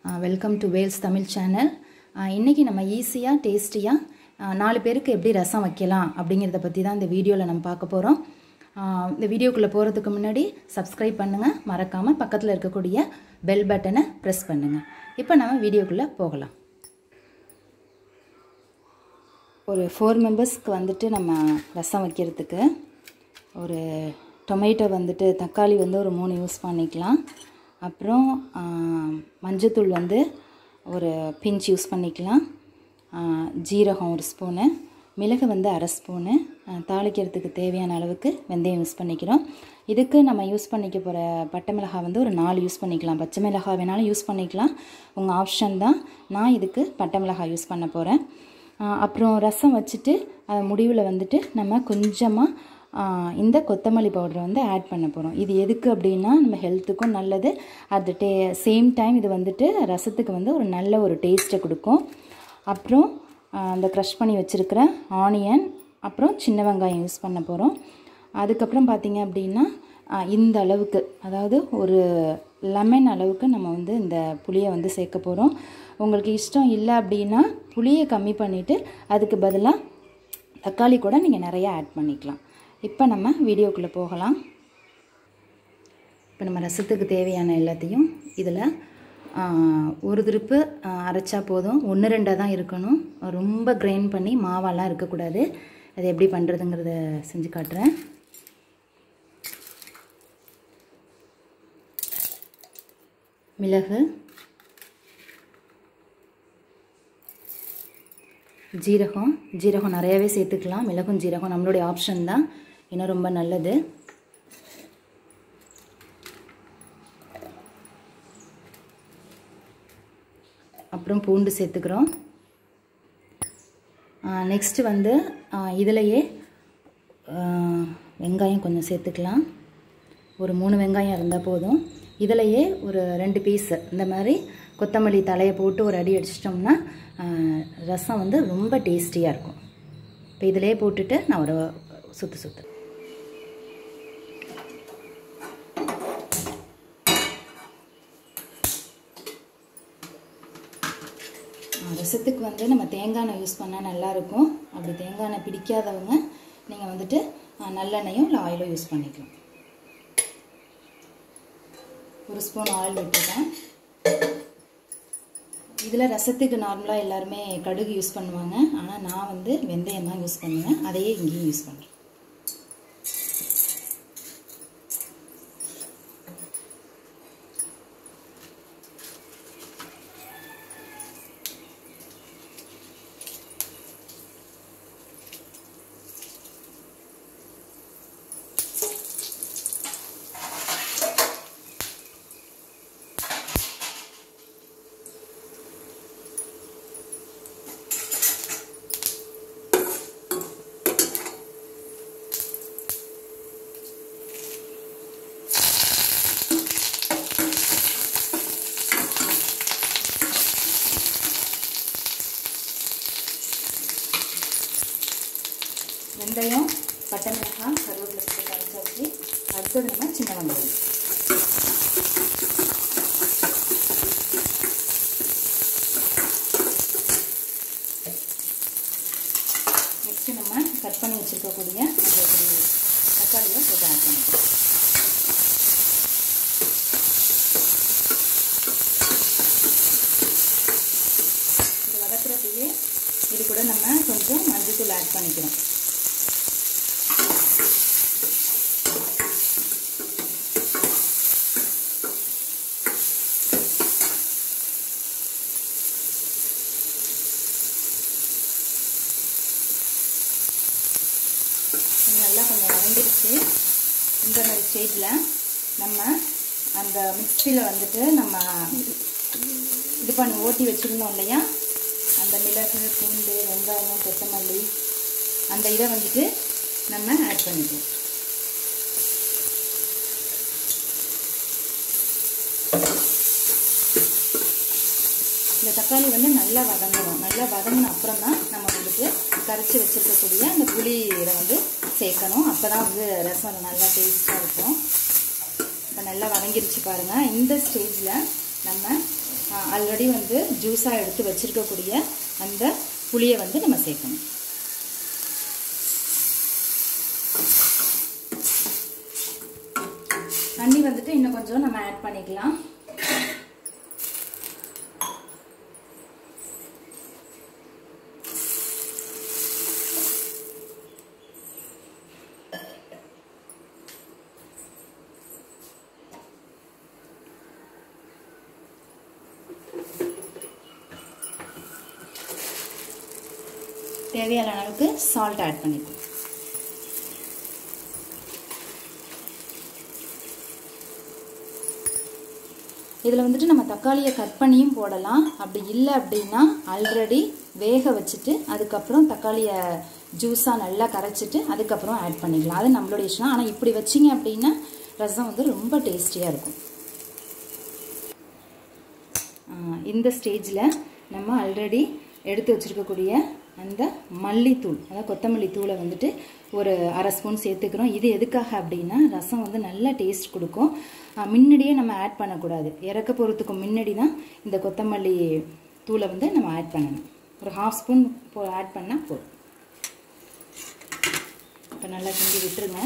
welcome to Vels Tamil channel இன்றைக்கி நம்ம ஈஸியாக டேஸ்டியாக நாலு பேருக்கு எப்படி ரசம் வைக்கலாம் அப்படிங்கிறத பற்றி தான் இந்த வீடியோவில் நம்ம பார்க்க போகிறோம் இந்த வீடியோக்குள்ளே போகிறதுக்கு முன்னாடி சப்ஸ்கிரைப் பண்ணுங்கள் மறக்காமல் பக்கத்தில் இருக்கக்கூடிய பெல் பட்டனை ப்ரெஸ் பண்ணுங்கள் இப்போ நம்ம வீடியோக்குள்ளே போகலாம் ஒரு ஃபோர் மெம்பர்ஸ்க்கு வந்துட்டு நம்ம ரசம் வைக்கிறதுக்கு ஒரு டொமேட்டோ வந்துட்டு தக்காளி வந்து ஒரு மூணு யூஸ் பண்ணிக்கலாம் அப்புறம் மஞ்சத்தூள் வந்து ஒரு பிஞ்ச் யூஸ் பண்ணிக்கலாம் ஜீரகம் ஒரு ஸ்பூனு மிளகு வந்து அரை ஸ்பூனு தாளிக்கிறதுக்கு தேவையான அளவுக்கு வெந்தயம் யூஸ் பண்ணிக்கிறோம் இதுக்கு நம்ம யூஸ் பண்ணிக்க போகிற பட்டை மிளகாய் வந்து ஒரு நாலு யூஸ் பண்ணிக்கலாம் பச்சை மிளகாய் வேணாலும் யூஸ் பண்ணிக்கலாம் உங்கள் ஆப்ஷன் தான் நான் இதுக்கு பட்டை மிளகாய் யூஸ் பண்ண போகிறேன் அப்புறம் ரசம் வச்சுட்டு அது முடிவில் வந்துட்டு நம்ம கொஞ்சமாக இந்த கொத்தமல்லி பவுடரை வந்து ஆட் பண்ண போகிறோம் இது எதுக்கு அப்படின்னா நம்ம ஹெல்த்துக்கும் நல்லது at the day same time இது வந்துட்டு ரசத்துக்கு வந்து ஒரு நல்ல ஒரு டேஸ்ட்டை கொடுக்கும் அப்புறம் அந்த க்ரஷ் பண்ணி வச்சுருக்கிற ஆனியன் அப்புறம் சின்ன வெங்காயம் யூஸ் பண்ண போகிறோம் அதுக்கப்புறம் பார்த்திங்க அப்படின்னா இந்த அளவுக்கு அதாவது ஒரு லெமன் அளவுக்கு நம்ம வந்து இந்த புளியை வந்து சேர்க்க போகிறோம் உங்களுக்கு இஷ்டம் இல்லை அப்படின்னா புளியை கம்மி பண்ணிவிட்டு அதுக்கு பதிலாக தக்காளி கூட நீங்கள் நிறையா ஆட் பண்ணிக்கலாம் இப்போ நம்ம வீடியோக்குள்ளே போகலாம் இப்போ நம்ம ரசத்துக்கு தேவையான எல்லாத்தையும் இதில் ஒரு திருப்பு அரைச்சா போதும் ஒன்று ரெண்டாக தான் இருக்கணும் ரொம்ப கிரைண்ட் பண்ணி மாவெல்லாம் இருக்கக்கூடாது அது எப்படி பண்ணுறதுங்கிறத செஞ்சு காட்டுறேன் மிளகு ஜீரகம் ஜீரகம் நிறையாவே சேர்த்துக்கலாம் மிளகும் ஜீரகம் நம்மளுடைய ஆப்ஷன் தான் இன்னும் ரொம்ப நல்லது அப்புறம் பூண்டு சேர்த்துக்கிறோம் நெக்ஸ்ட்டு வந்து இதிலையே வெங்காயம் கொஞ்சம் சேர்த்துக்கலாம் ஒரு மூணு வெங்காயம் இருந்தால் போதும் இதிலையே ஒரு ரெண்டு பீஸு இந்த மாதிரி கொத்தமல்லி தலையை போட்டு ஒரு அடி அடிச்சிட்டோம்னா ரசம் வந்து ரொம்ப டேஸ்டியாக இருக்கும் இப்போ இதிலே போட்டுட்டு நான் ஒரு சுற்று சுற்று ரசத்துக்கு வந்து நம்ம தேங்காய் எண்ணெய் யூஸ் பண்ணால் நல்லாயிருக்கும் அப்படி தேங்காய் எண்ணெய் பிடிக்காதவங்க நீங்கள் வந்துட்டு நல்லெண்ணெயும் இல்லை ஆயிலும் யூஸ் பண்ணிக்கலாம் ஒரு ஸ்பூன் ஆயில் விட்டுருக்கேன் இதில் ரசத்துக்கு நார்மலாக எல்லாருமே கடுகு யூஸ் பண்ணுவாங்க ஆனால் நான் வந்து வெந்தயம் தான் யூஸ் பண்ணுவேன் அதையே இங்கேயும் யூஸ் பண்ணுறேன் வெந்தயம் பட்டை மிளகாய் கருவேப்பிலை போட்டு கரைச்சாச்சு அடுத்தது நம்ம சின்ன வெங்காயம் நெக்ஸ்ட்டு நம்ம கட் பண்ணி வச்சுருக்கக்கூடிய அந்த ஒரு தக்காளியை போட்டு ஆட் பண்ணிக்கலாம் இது வதக்குறப்பயே இது கூட நம்ம கொஞ்சம் மஞ்சள் ஆட் பண்ணிக்கிறோம் நல்லா கொஞ்சம் வதங்கிடுச்சு இந்த மாதிரி ஸ்டேஜில் நம்ம அந்த மிக்சியில் வந்துட்டு நம்ம இது பண்ணி ஓட்டி வச்சுருந்தோம் இல்லையா அந்த மிளகு பூண்டு வெங்காயம் கொத்தமல்லி அந்த இதை வந்துட்டு நம்ம ஆட் பண்ணிக்கலாம் இந்த தக்காளி வந்து நல்லா வதங்கணும் நல்லா வதங்கின அப்புறம் தான் நம்ம வந்துட்டு கரைச்சி வச்சுருக்கக்கூடிய அந்த புளி இதை வந்து சேர்க்கணும் அப்போ தான் வந்து ரசம் நல்லா டேஸ்ட்டாக இருக்கும் இப்போ நல்லா வதங்கிருச்சு பாருங்கள் இந்த ஸ்டேஜில் நம்ம ஆல்ரெடி வந்து ஜூஸாக எடுத்து வச்சுருக்கக்கூடிய அந்த புளியை வந்து நம்ம சேர்க்கணும் தண்ணி வந்துட்டு இன்னும் கொஞ்சம் நம்ம ஆட் பண்ணிக்கலாம் தேவையான அளவுக்கு சால்ட் ஆட் பண்ணிக்கலாம் இதில் வந்துட்டு நம்ம தக்காளியை கட் பண்ணியும் போடலாம் அப்படி இல்லை அப்படின்னா ஆல்ரெடி வேக வச்சுட்டு அதுக்கப்புறம் தக்காளியை ஜூஸாக நல்லா கரைச்சிட்டு அதுக்கப்புறம் ஆட் பண்ணிக்கலாம் அது நம்மளோட இஷ்டம் ஆனால் இப்படி வச்சிங்க அப்படின்னா ரசம் வந்து ரொம்ப டேஸ்டியாக இருக்கும் இந்த ஸ்டேஜில் நம்ம ஆல்ரெடி எடுத்து வச்சுருக்கக்கூடிய அந்த மல்லித்தூள் அதாவது கொத்தமல்லி தூளை வந்துட்டு ஒரு அரை ஸ்பூன் சேர்த்துக்கிறோம் இது எதுக்காக அப்படின்னா ரசம் வந்து நல்ல டேஸ்ட் கொடுக்கும் முன்னாடியே நம்ம ஆட் பண்ணக்கூடாது இறக்க போகிறதுக்கு முன்னாடி தான் இந்த கொத்தமல்லி தூளை வந்து நம்ம ஆட் பண்ணணும் ஒரு ஹாஃப் ஸ்பூன் போ ஆட் பண்ணால் போதும் இப்போ நல்லா கிண்டி விட்டுருங்க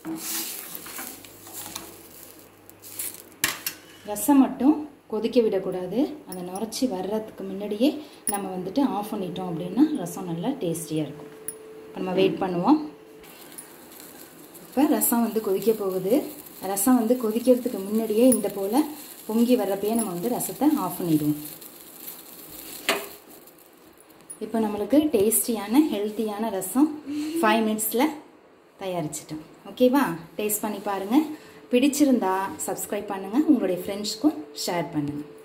ரசம் மட்டும் கொதிக்க விடக்கூடாது அந்த நுரைச்சி வர்றதுக்கு முன்னாடியே நம்ம வந்துட்டு ஆஃப் பண்ணிட்டோம் அப்படின்னா ரசம் நல்லா டேஸ்டியாக இருக்கும் இப்போ நம்ம வெயிட் பண்ணுவோம் இப்போ ரசம் வந்து கொதிக்க போகுது ரசம் வந்து கொதிக்கிறதுக்கு முன்னாடியே இந்த போல் பொங்கி வர்றப்பயே நம்ம வந்து ரசத்தை ஆஃப் பண்ணிடுவோம் இப்போ நம்மளுக்கு டேஸ்டியான ஹெல்த்தியான ரசம் ஃபைவ் மினிட்ஸில் தயாரிச்சிட்டோம் ஓகேவா டேஸ்ட் பண்ணி பாருங்கள் பிடிச்சிருந்தா சப்ஸ்கிரைப் பண்ணுங்கள் உங்களுடைய ஃப்ரெண்ட்ஸ்க்கும் ஷேர் பண்ணுங்கள்